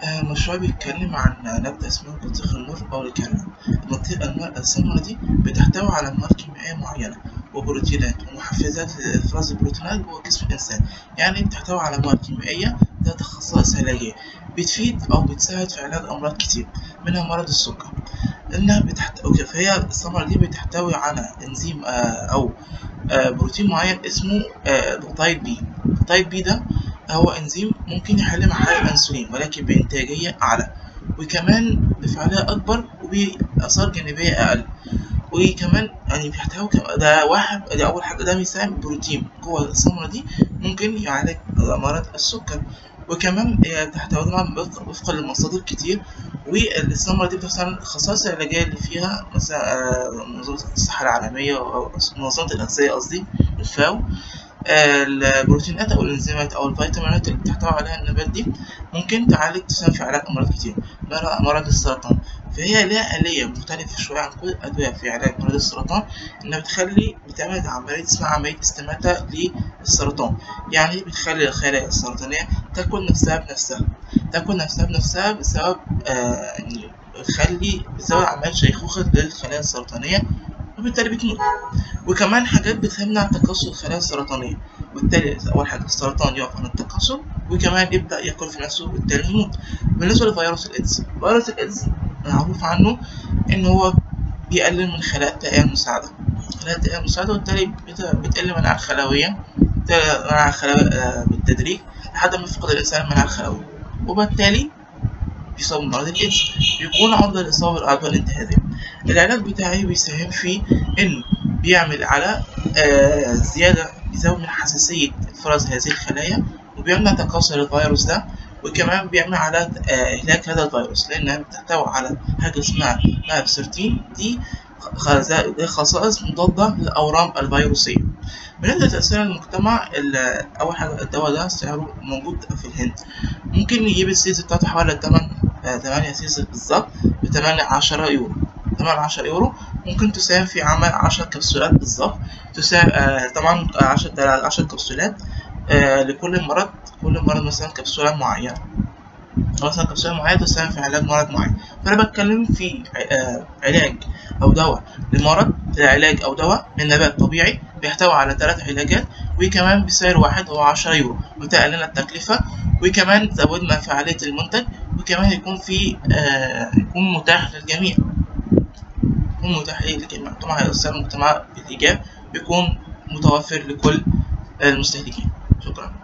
آه، مشروع بيتكلم عن نبتة اسمها بطيخ النور أو الكرنة البطيخ النور الثمرة دي بتحتوي على مواد كيميائية معينة وبروتينات ومحفزات لإفراز البروتينات جوه جسم الإنسان يعني بتحتوي على مواد كيميائية ذات خصائص علاجية بتفيد أو بتساعد في علاج أمراض كتير منها مرض السكر إنها بتحت... أوكي، فهي الثمرة دي بتحتوي على إنزيم آه، أو آه، بروتين معين اسمه آه، بوتايد بي بوتايد بي ده هو انزيم ممكن يحل محل الانسولين ولكن بانتاجيه اعلى وكمان بفعاليه اكبر وباثار جانبيه اقل وكمان يعني بيحتوي كم- ده واحد ده اول حاجه ده بيساهم بروتين جوه الثمره دي ممكن يعالج مرض السكر وكمان هي بتحتوي طبعا وفق- وفقا لمصادر كتير والثمرة دي بتحتوي على الخصائص العلاجية اللي فيها مثلا آه، منظمة الصحة العالمية أو منظمة الأغذية قصدي الفاو آه، البروتينات او الانزيمات او الفيتامينات اللي بتحتوي عليها النبات دي ممكن تعالج تساهم في علاج امراض كتير منها مرض السرطان فهي لها آلية مختلفة شوية عن كل الأدوية في علاج مرض السرطان إنها بتخلي بتعمل عملية اسمها عملية استماتة للسرطان يعني بتخلي الخلايا السرطانية تاكل نفسها بنفسها تاكل نفسها بنفسها بسبب آه يعني بتخلي بسبب عملية شيخوخة للخلايا السرطانية وبالتالي بتموت وكمان حاجات بتمنع تكاثر الخلايا السرطانية وبالتالي أول حاجة السرطان يقف عن التكاثر وكمان يبدأ ياكل في نفسه وبالتالي يموت بالنسبة لفيروس الإيدز فيروس الإيدز معروف عنه إن هو بيقلل من خلايا التهيئة المساعدة خلايا التهيئة المساعدة وبالتالي بت- بتقل مناعة الخلوية بتقل مناعة الخلوية آه، بالتدريج لحد ما يفقد الإنسان المناعة الخلوية وبالتالي بيصاب بمرض الإيدز بيكون عرضة للإصابة بالأعداء الانتهازية العلاج بتاعي بيساهم في إنه بيعمل على آه، زيادة بيزود من حساسية إفراز هذه الخلايا وبيمنع تكاثر الفيروس ده وكمان بيعمل على آه، إهلاك هذا الفيروس لأنها بتحتوي على حاجة اسمها ماب 13 دي خ- دي خصائص مضادة للأورام الفيروسية بالنسبة لتأثير المجتمع ال- أول حاجة الدواء ده سعره موجود في الهند ممكن يجيب السيز بتاعته حوالي 8 8 سيز بالظبط ب 8 10 يورو 8 10 يورو ممكن تساهم في عمل 10 كبسولات بالظبط تساهم آه طبعا 10 10 كبسولات آه لكل مرض كل مرض مثلا كبسولة معينة مثلا كبسولة معينة تساهم في علاج مرض معين فأنا بتكلم في آه علاج أو دواء لمرض علاج أو دواء من نبات طبيعي بيحتوي على ثلاث علاجات وكمان بسعر واحد هو 10 يورو وده لنا التكلفة وكمان زودنا فعالية المنتج وكمان يكون في آه يكون متاح للجميع يكون متاح إيه للجميع طبعا هيأثر المجتمع بالإيجاب ويكون متوفر لكل المستهلكين شكرا